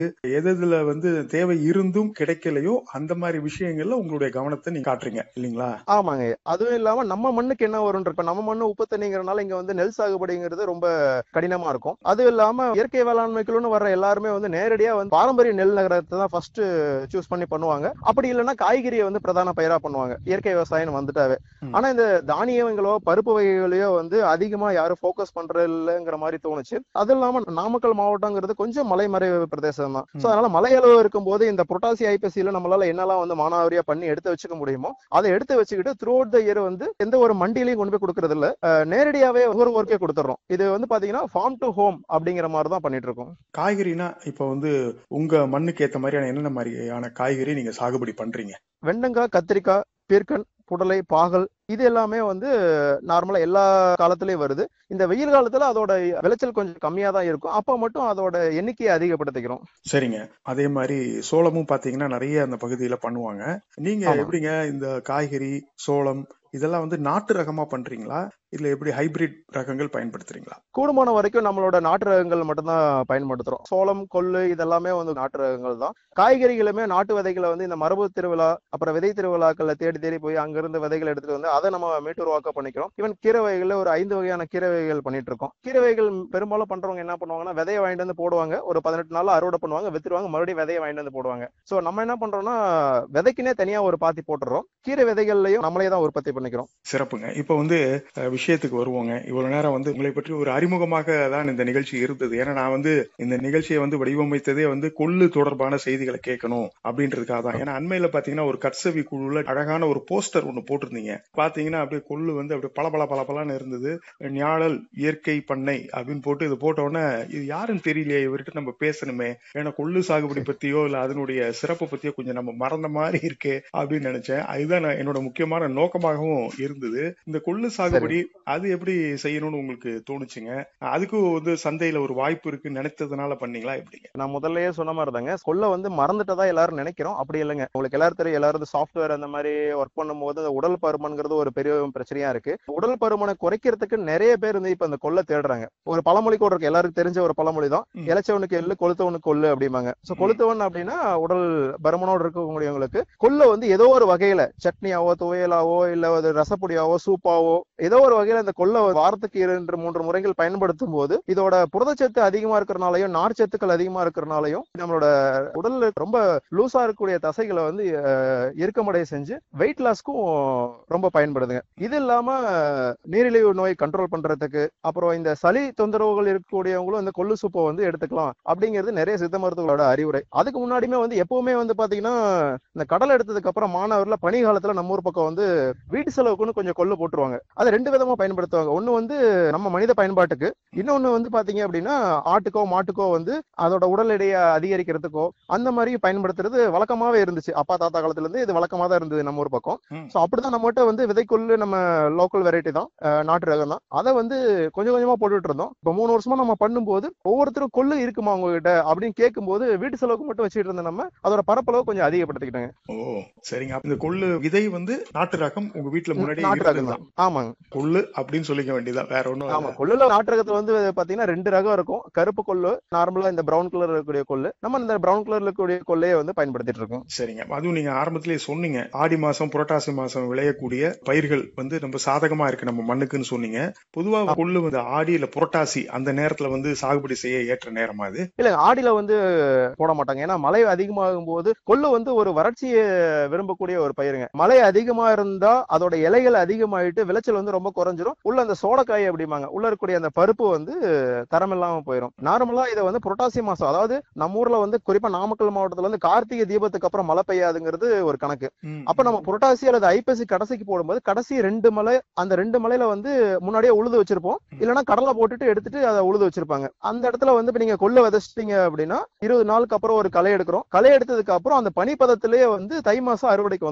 எது எதுல வந்து தேவை இருந்தும் கிடைக்கலையோ அந்த மாதிரி விஷயங்கள்ல உங்களுடைய கவனத்தை நீங்க காட்டுறீங்க இல்லீங்களா ஆமாங்க அதுவும் இல்லாம நம்ம மண்ணுக்கு என்ன வரும் இப்ப நம்ம மண்ணு உப்பு தண்ணிங்கிறனால இங்க வந்து நெல் சாகுபடிங்கிறது ரொம்ப கடினமா இருக்கும் அதுவும் இல்லாம இயற்கை வேளாண்மைக்குள்னு வர்ற எல்லாருமே வந்து நேரடியா வந்து பாரம்பரிய நெல் நகரத்தை தான் ஃபர்ஸ்ட் சூஸ் பண்ணி பண்ணுவாங்க அப்படி இல்லைன்னா காய்கறியை வந்து பிரதான பயிரா பண்ணுவாங்க இயற்கை விவசாயம் வந்துட்டாவே ம். ஆனா இந்த தானியங்களோ பருப்பு வகைகளையோ வந்து அதிகமா யாரும் ஃபோக்கஸ் பண்றது இல்லைங்கிற மாதிரி தோணுச்சு அது இல்லாம நாமக்கல் மாவட்டங்கிறது கொஞ்சம் மலைமறைவு பிரதேசம் தான் சோ ம். அதனால மலையளவு இருக்கும்போது இந்த புரட்டாசி ஐப்பசியில நம்மளால என்னெல்லாம் வந்து மானாவாரியா பண்ணி எடுத்து வச்சுக்க முடியுமோ அதை எடுத்து வச்சுக்கிட்டு த்ரூ அவுட் த இயர் வந்து எந்த ஒரு மண்டியிலையும் கொண்டு போய் கொடுக்கறது இல்ல அஹ் நேரடியாவே ஒரு ஒர்க்கே கொடுத்துறோம் இது வந்து பாத்தீங்கன்னா ஃபார்ம் டு ஹோம் அப்படிங்கிற மாதிரி தான் பண்ணிட்டு இருக்கோம் காய்கறினா இப்ப வந்து உங்க மண்ணுக்கு ஏத்த மாதிரியான என்னென்ன மாதிரியான காய்கறி நீங்க சாகுபடி பண்றீங்க வெண்டங்காய் கத்திரிக்காய் பீர்க்கன் புடலை பாகல் இது எல்லாமே வந்து நார்மலா எல்லா காலத்திலயும் வருது இந்த வெயில் காலத்துல அதோட விளைச்சல் கொஞ்சம் கம்மியா தான் இருக்கும் அப்ப மட்டும் அதோட எண்ணிக்கையை அதிகப்படுத்திக்கிறோம் சரிங்க அதே மாதிரி சோளமும் பாத்தீங்கன்னா நிறைய அந்த பகுதியில பண்ணுவாங்க நீங்க ஆமா. எப்படிங்க இந்த காய்கறி சோளம் இதெல்லாம் வந்து நாட்டு ரகமா பண்றீங்களா இல்ல எப்படி ஹைபிரிட் ரகங்கள் பயன்படுத்துறீங்களா கூடுமான வரைக்கும் நம்மளோட நாட்டு ரகங்கள் மட்டும்தான் பயன்படுத்துறோம் சோளம் கொள்ளு இதெல்லாமே வந்து நாட்டு ரகங்கள் தான் காய்கறிகளுமே நாட்டு விதைகளை வந்து இந்த மரபு திருவிழா அப்புறம் விதை திருவிழாக்கள்ல தேடி தேடி போய் அங்கிருந்து விதைகள் எடுத்துட்டு வந்து அதை நம்ம மீட்டுருவாக்க பண்ணிக்கிறோம் ஈவன் கீரை வகைகள்ல ஒரு ஐந்து வகையான கீரை வகைகள் பண்ணிட்டு இருக்கோம் கீரை வகைகள் பெரும்பாலும் பண்றவங்க என்ன பண்ணுவாங்கன்னா விதையை வாங்கிட்டு வந்து போடுவாங்க ஒரு பதினெட்டு நாள் அறுவடை பண்ணுவாங்க வித்துருவாங்க மறுபடியும் விதையை வாங்கிட்டு வந்து போடுவாங்க சோ நம்ம என்ன பண்றோம்னா விதைக்குனே தனியா ஒரு பாத்தி போட்டுறோம் கீரை விதைகள்லயும் நம்மளே தான் உற்பத்தி பண்ணிக்கிறோம் சிறப்புங்க இப்ப வந்து அஹ், விஷயத்துக்கு வருவோங்க இவ்வளவு நேரம் வந்து உங்களை பற்றி ஒரு அறிமுகமாக தான் இந்த நிகழ்ச்சி இருந்தது ஏன்னா நான் வந்து இந்த நிகழ்ச்சியை வந்து வடிவமைத்ததே வந்து கொள்ளு தொடர்பான செய்திகளை கேட்கணும் அப்படின்றதுக்காக தான் ஏன்னா அண்மையில பாத்தீங்கன்னா ஒரு கட்சவி குழுல அழகான ஒரு போஸ்டர் ஒண்ணு போட்டிருந்தீங்க பாத்தீங்கன்னா அப்படியே கொள்ளு வந்து அப்படியே பளபள பளபளன்னு இருந்தது ஞாழல் இயற்கை பண்ணை அப்படின்னு போட்டு இது போட்ட உடனே இது யாருன்னு தெரியலையே இவர்கிட்ட நம்ம பேசணுமே ஏன்னா கொள்ளு சாகுபடி பத்தியோ இல்ல அதனுடைய சிறப்பு பத்தியோ கொஞ்சம் நம்ம மறந்த மாதிரி இருக்கே அப்படின்னு நினைச்சேன் அதுதான் நான் என்னோட முக்கியமான நோக்கமாகவும் இருந்தது இந்த கொள்ளு சாகுபடி அது எப்படி செய்யணும்னு உங்களுக்கு தோணுச்சுங்க அதுக்கும் வந்து சந்தையில ஒரு வாய்ப்பு இருக்குன்னு நினைத்ததுனால பண்ணீங்களா எப்படிங்க நான் முதல்லயே சொன்ன மாதிரி தாங்க கொள்ள வந்து மறந்துட்டதா எல்லாரும் நினைக்கிறோம் அப்படி இல்லைங்க உங்களுக்கு எல்லாரும் தெரியும் எல்லாரும் சாஃப்ட்வேர் அந்த மாதிரி ஒர்க் பண்ணும்போது அந்த உடல் பருமன்கிறது ஒரு பெரிய பிரச்சனையா இருக்கு உடல் பருமனை குறைக்கிறதுக்கு நிறைய பேர் வந்து இப்ப அந்த கொள்ளை தேடுறாங்க ஒரு பழமொழி கூட இருக்கு எல்லாருக்கும் தெரிஞ்ச ஒரு பழமொழி தான் ம். இளைச்சவனுக்கு எள்ளு கொளுத்தவனுக்கு கொள்ளு அப்படிம்பாங்க சோ ம். கொளுத்தவன் அப்படின்னா உடல் பருமனோடு இருக்கக்கூடியவங்களுக்கு கொள்ளை வந்து ஏதோ ஒரு வகையில சட்னியாவோ துவையலாவோ இல்ல ஒரு ரசப்பொடியாவோ சூப்பாவோ ஏதோ ஒரு வகையில அந்த கொள்ளை வாரத்துக்கு இரண்டு மூன்று முறைகள் பயன்படுத்தும் போது இதோட புரதச்சத்து அதிகமா இருக்கிறனாலையும் நார்ச்சத்துக்கள் அதிகமா இருக்கிறனாலையும் நம்மளோட உடல்ல ரொம்ப லூசா இருக்கக்கூடிய தசைகளை வந்து அஹ், இறுக்கமடைய செஞ்சு வெயிட் லாஸ்க்கும் ரொம்ப பயன்படுதுங்க இது இல்லாம அஹ், நீரிழிவு நோய் கண்ட்ரோல் பண்றதுக்கு அப்புறம் இந்த சளி தொந்தரவுகள் இருக்கக்கூடியவங்களும் இந்த கொள்ளு சூப்பை வந்து எடுத்துக்கலாம் அப்படிங்கிறது நிறைய சித்த மருத்துவங்களோட அறிவுரை அதுக்கு முன்னாடியுமே வந்து எப்பவுமே வந்து பாத்தீங்கன்னா இந்த கடலை எடுத்ததுக்கு அப்புறம் மாணவர்ல பனி காலத்துல நம்ம ஊர் பக்கம் வந்து வீட்டு செலவுக்குன்னு கொஞ்சம் கொள்ளு போட்டுருவாங்க அதை ரெண்டு விதமா பயன்படுத்துவாங்க ஒண்ணு வந்து நம்ம மனித பயன்பாட்டுக்கு இன்னொன்னு வந்து பாத்தீங்க அப்படின்னா ஆட்டுக்கோ மாட்டுக்கோ வந்து அதோட உடல் எடையை அதிகரிக்கிறதுக்கோ அந்த மாதிரி பயன்படுத்துறது வழக்கமாவே இருந்துச்சு அப்பா தாத்தா காலத்துல இருந்து இது வழக்கமா தான் இருந்தது நம்ம ஊர் பக்கம் ம். சோ அப்படிதான் நம்மகிட்ட வந்து விதைக்கொள்ளு நம்ம லோக்கல் வெரைட்டி தான் அஹ், நாட்டு ரகம் தான் அதை வந்து கொஞ்சம் கொஞ்சமா போட்டுட்டு இருந்தோம் இப்ப மூணு வருஷமா நம்ம பண்ணும்போது ஒவ்வொருத்தரும் கொள்ளு இருக்குமா உங்ககிட்ட அப்படின்னு கேட்கும்போது வீட்டு செலவுக்கு மட்டும் வச்சுட்டு இருந்த நம்ம அதோட பரப்பளவு கொஞ்சம் அதிகப்படுத்திக்கிட்டாங்க ஓ சரிங்க அப்ப இந்த கொள்ளு விதை வந்து நாட்டு ரகம் உங்க வீட்டுல முன்னாடி நாட்டு ரகம் இருந்ததுதான். தான் ஆமாங்க கொள்ளு அப்படின்னு சொல்லிக்க வேண்டியதான் வேற ஒண்ணும் ஆமா கொள்ளுல நாட்டு ரகத்துல வந்து பாத்தீங்கன்னா ரெண்டு ரகம் இருக்கும் கருப்பு கொள்ளு நார்மலா இந்த பிரவுன் கலர் இருக்கக்கூடிய கொள்ளு நம்ம இந்த பிரவுன் கலர்ல இருக்கக்கூடிய கொள்ளையை வந்து பயன்படுத்திட்டு இருக்கோம் சரிங்க அதுவும் நீங்க ஆரம்பத்திலேயே சொன்னீங்க ஆடி மாசம் புரட்டாசி மாசம் விளையக்கூடிய பயிர்கள் வந்து நம்ம சாதகமா இருக்கு நம்ம மண்ணுக்குன்னு சொன்னீங்க பொதுவா கொள்ளு வந்து ஆடி இல்ல புரட்டாசி அந்த நேரத்துல வந்து சாகுபடி செய்ய ஏற்ற நேரமா அது இல்ல ஆடியில வந்து போட மாட்டாங்க ஏன்னா மழை அதிகமாகும் போது கொள்ளு வந்து ஒரு வறட்சியை விரும்பக்கூடிய ஒரு பயிருங்க மழை அதிகமா இருந்தா அதோட இலைகள் அதிகமாயிட்டு விளைச்சல் வந்து ரொம்ப குறைஞ்சிரும் உள்ள அந்த சோடக்காய் அப்படிம்பாங்க உள்ள இருக்கக்கூடிய அந்த பருப்பு வந்து தரம் இல்லாம போயிடும் நார்மலா இதை வந்து புரட்டாசி மாசம் அதாவது நம்ம ஊர்ல வந்து குறிப்பா நாமக்கல் மாவட்டத்துல வந்து கார்த்திகை தீபத்துக்கு அப்புறம் மழை பெய்யாதுங்கிறது ஒரு கணக்கு ம், அப்ப நம்ம புரட்டாசி அல்லது ஐப்பசி கடைசிக்கு போடும்போது கடைசி ரெண்டு மலை அந்த ரெண்டு மலையில வந்து முன்னாடியே உழுது வச்சிருப்போம் இல்லைன்னா கடலை போட்டுட்டு எடுத்துட்டு அதை உழுது வச்சிருப்பாங்க அந்த இடத்துல வந்து இப்ப நீங்க கொள்ள விதைச்சிட்டீங்க அப்படின்னா இருபது நாளுக்கு அப்புறம் ஒரு களை எடுக்கிறோம் களை எடுத்ததுக்கு அப்புறம் அந்த பனிப்பதத்திலேயே வந்து தை மாசம் அறுவடைக்கு வந்துருங்க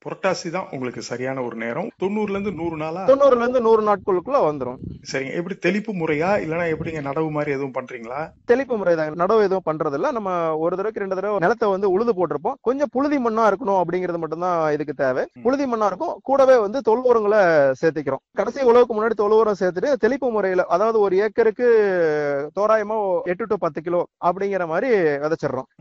புரட்டாசி தான் உங்களுக்கு சரியான ஒரு நேரம் தொண்ணூறுல இருந்து நூறு நாளா தொண்ணூறுல இருந்து நூறு நாட்களுக்குள்ள வந்துரும் சரிங்க எப்படி தெளிப்பு முறையா இல்லைன்னா எப்படிங்க நடவு மாதிரி எதுவும் பண்றீங்களா தெளிப்பு முறை தான் நடவு எதுவும் பண்றது இல்ல நம்ம ஒரு தடவைக்கு ரெண்டு தடவை நிலத்தை வந்து உழுது போட்டிருப்போம் கொஞ்சம் புழுதி மண்ணா இருக்கணும் அப்படிங்கிறது மட்டும்தான் இதுக்கு தேவை புழுதி மண்ணா இருக்கும் கூடவே வந்து தொழு உரங்களை சேர்த்திக்கிறோம் கடைசி உழவுக்கு முன்னாடி தொழு உரம் சேர்த்துட்டு தெளிப்பு முறையில அதாவது ஒரு ஏக்கருக்கு தோராயமா எட்டு டு பத்து கிலோ அப்படிங்கிற மாதிரி விதைச்சிடுறோம்